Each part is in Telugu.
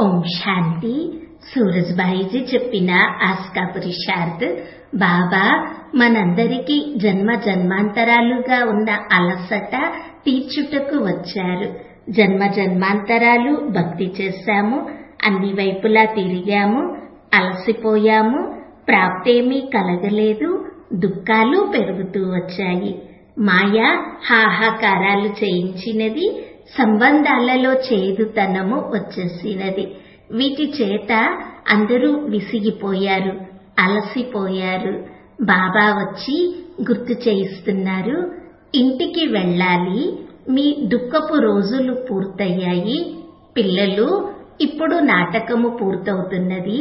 ఓం శాంతి సూరజ్బాయిజీ చెప్పిన ఆస్కా పురుషార్థ్ బాబా మనందరికీ జన్మ జన్మాంతరాలుగా ఉన్న అలసట తీర్చుటకు వచ్చారు జన్మ జన్మాంతరాలు భక్తి చేశాము అన్ని వైపులా తిరిగాము అలసిపోయాము ప్రాప్తేమీ కలగలేదు దుఃఖాలు పెరుగుతూ వచ్చాయి మాయ హాహాకారాలు చేయించినది సంబంధాలలో చేదుతనము వచ్చేసినది వీటి చేత అందరూ విసిగిపోయారు అలసిపోయారు బాబా వచ్చి గుర్తు చేయిస్తున్నారు ఇంటికి వెళ్ళాలి మీ దుఃఖపు రోజులు పూర్తయ్యాయి పిల్లలు ఇప్పుడు నాటకము పూర్తవుతున్నది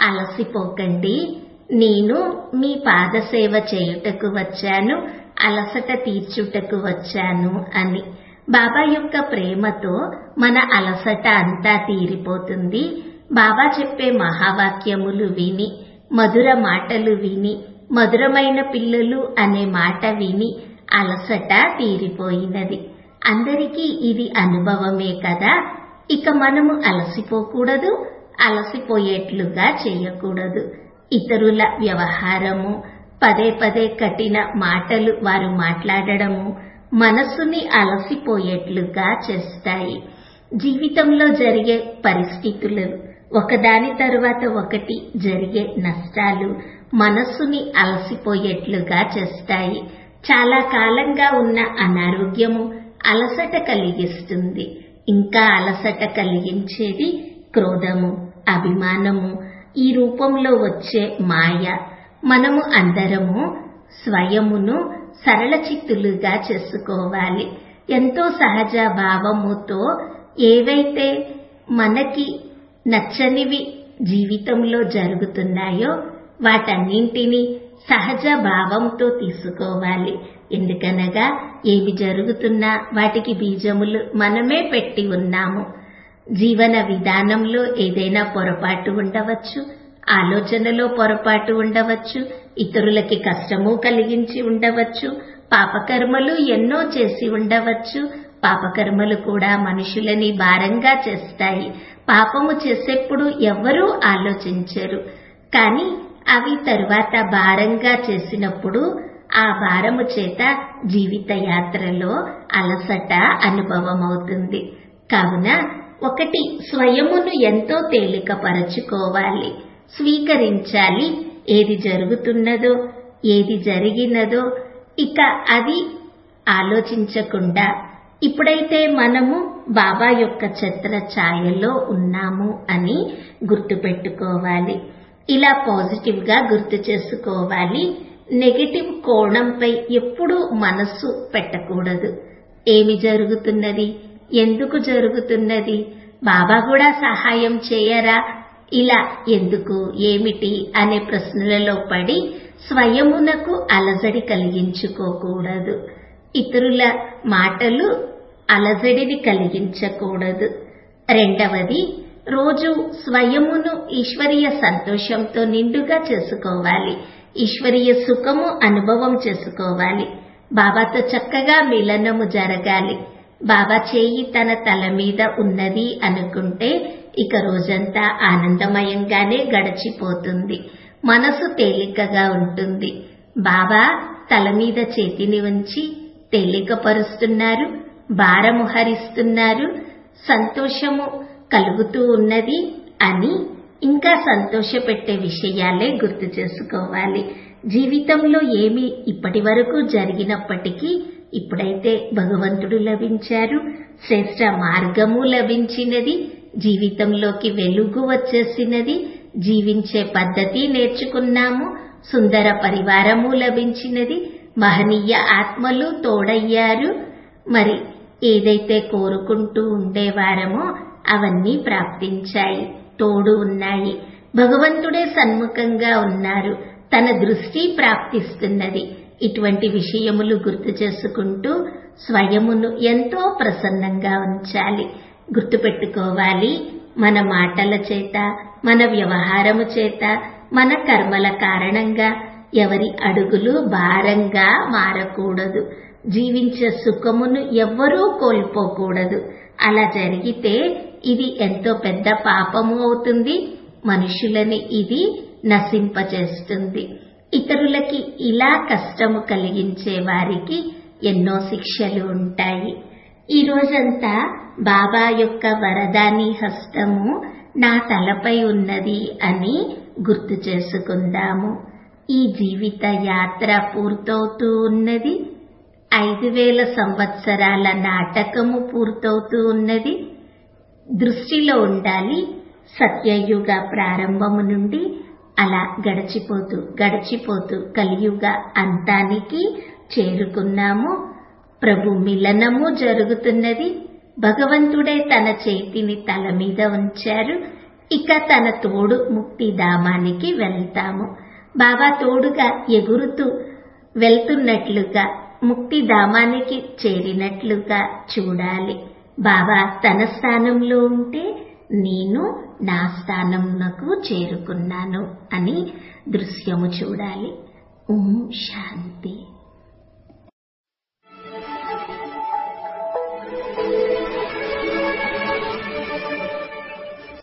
అలసిపోకండి నేను మీ పాదసేవ చేయుటకు వచ్చాను అలసట తీర్చుటకు వచ్చాను అని బాబా యొక్క ప్రేమతో మన అలసట అంతా తీరిపోతుంది బాబా చెప్పే మహావాక్యములు విని మధుర మాటలు విని మధురమైన పిల్లలు అనే మాట విని అలసట తీరిపోయినది అందరికీ ఇది అనుభవమే కదా ఇక మనము అలసిపోకూడదు అలసిపోయేట్లుగా చేయకూడదు ఇతరుల వ్యవహారము పదే పదే కఠిన మాటలు వారు మాట్లాడడము మనస్సుని అలసిపోయేట్లుగా చేస్తాయి జీవితంలో జరిగే పరిస్థితులు ఒకదాని తరువాత ఒకటి జరిగే నష్టాలు మనస్సుని అలసిపోయేట్లుగా చేస్తాయి చాలా కాలంగా ఉన్న అనారోగ్యము అలసట కలిగిస్తుంది ఇంకా అలసట కలిగించేది క్రోధము అభిమానము ఈ రూపంలో వచ్చే మాయ మనము అందరము స్వయమును సరళ చిత్తులుగా చేసుకోవాలి ఎంతో సహజ భావముతో ఏవైతే మనకి నచ్చనివి జీవితంలో జరుగుతున్నాయో వాటన్నింటినీ సహజ భావంతో తీసుకోవాలి ఎందుకనగా ఏమి జరుగుతున్నా వాటికి బీజములు మనమే పెట్టి ఉన్నాము జీవన విధానంలో ఏదైనా పొరపాటు ఉండవచ్చు ఆలోచనలో పొరపాటు ఉండవచ్చు ఇతరులకి కష్టము కలిగించి ఉండవచ్చు పాపకర్మలు ఎన్నో చేసి ఉండవచ్చు పాపకర్మలు కూడా మనుషులని భారంగా చేస్తాయి పాపము చేసేప్పుడు ఎవ్వరూ ఆలోచించరు కానీ అవి తరువాత భారంగా చేసినప్పుడు ఆ భారము చేత జీవిత యాత్రలో అలసట అనుభవమవుతుంది కావున ఒకటి స్వయమును ఎంతో తేలికపరచుకోవాలి స్వీకరించాలి ఏది జరుగుతున్నదో ఏది జరిగినదో ఇక అది ఆలోచించకుండా ఇప్పుడైతే మనము బాబా యొక్క ఛత్ర ఛాయలో ఉన్నాము అని గుర్తుపెట్టుకోవాలి ఇలా పాజిటివ్ గా గుర్తు చేసుకోవాలి నెగటివ్ కోణంపై ఎప్పుడూ మనస్సు పెట్టకూడదు ఏమి జరుగుతున్నది ఎందుకు జరుగుతున్నది బాబా కూడా సహాయం చేయరా ఇలా ఎందుకు ఏమిటి అనే ప్రశ్నలలో పడి స్వయమునకు అలజడి కలిగించుకోకూడదు ఇతరుల మాటలు అలజడిని కలిగించకూడదు రెండవది రోజు స్వయమును ఈశ్వరీయ సంతోషంతో నిండుగా చేసుకోవాలి ఈశ్వరీయ సుఖము అనుభవం చేసుకోవాలి బాబాతో చక్కగా మిలనము జరగాలి బాబా చేయి తన తల మీద ఉన్నది అనుకుంటే ఇక రోజంతా ఆనందమయంగానే గడిచిపోతుంది మనసు తేలికగా ఉంటుంది బాబా తల మీద చేతిని ఉంచి తేలికపరుస్తున్నారు భారము హరిస్తున్నారు సంతోషము కలుగుతూ ఉన్నది అని ఇంకా సంతోషపెట్టే విషయాలే గుర్తు చేసుకోవాలి జీవితంలో ఏమి ఇప్పటి వరకు జరిగినప్పటికీ ఇప్పుడైతే భగవంతుడు లభించారు శ్రేష్ట మార్గము లభించినది జీవితంలోకి వెలుగు వచ్చేసినది జీవించే పద్ధతి నేర్చుకున్నాము సుందర పరివారము లభించినది మహనీయ ఆత్మలు తోడయ్యారు మరి ఏదైతే కోరుకుంటూ ఉండేవారమో అవన్నీ ప్రాప్తించాయి తోడు ఉన్నాయి భగవంతుడే సన్ముఖంగా ఉన్నారు తన దృష్టి ప్రాప్తిస్తున్నది ఇటువంటి విషయములు గుర్తు చేసుకుంటూ స్వయమును ఎంతో ప్రసన్నంగా ఉంచాలి గుర్తుపెట్టుకోవాలి మన మాటల చేత మన వ్యవహారము చేత మన కర్మల కారణంగా ఎవరి అడుగులు భారంగా మారకూడదు జీవించే సుఖమును ఎవ్వరూ కోల్పోకూడదు అలా జరిగితే ఇది ఎంతో పెద్ద పాపము అవుతుంది మనుషులని ఇది నశింపచేస్తుంది ఇతరులకి ఇలా కష్టము కలిగించే వారికి ఎన్నో శిక్షలు ఉంటాయి ఈ రోజంతా బాబా యొక్క వరదాని హస్తము నా తలపై ఉన్నది అని గుర్తు చేసుకుందాము ఈ జీవిత యాత్ర పూర్తవుతూ ఉన్నది ఐదు వేల సంవత్సరాల నాటకము పూర్తవుతూ ఉన్నది దృష్టిలో ఉండాలి సత్యయుగ ప్రారంభము నుండి అలా గడిచిపోతూ గడిచిపోతూ కలియుగ అంతానికి చేరుకున్నాము ప్రభు మిలనము జరుగుతున్నది భగవంతుడే తన చేతిని తల మీద ఉంచారు ఇక తన తోడు ముక్తిధామానికి వెళ్తాము బాబా తోడుగా ఎగురుతూ వెళ్తున్నట్లుగా ముక్తిధామానికి చేరినట్లుగా చూడాలి బాబా తన స్థానంలో ఉంటే నేను నా స్థానంకు చేరుకున్నాను అని దృశ్యము చూడాలి ఓం శాంతి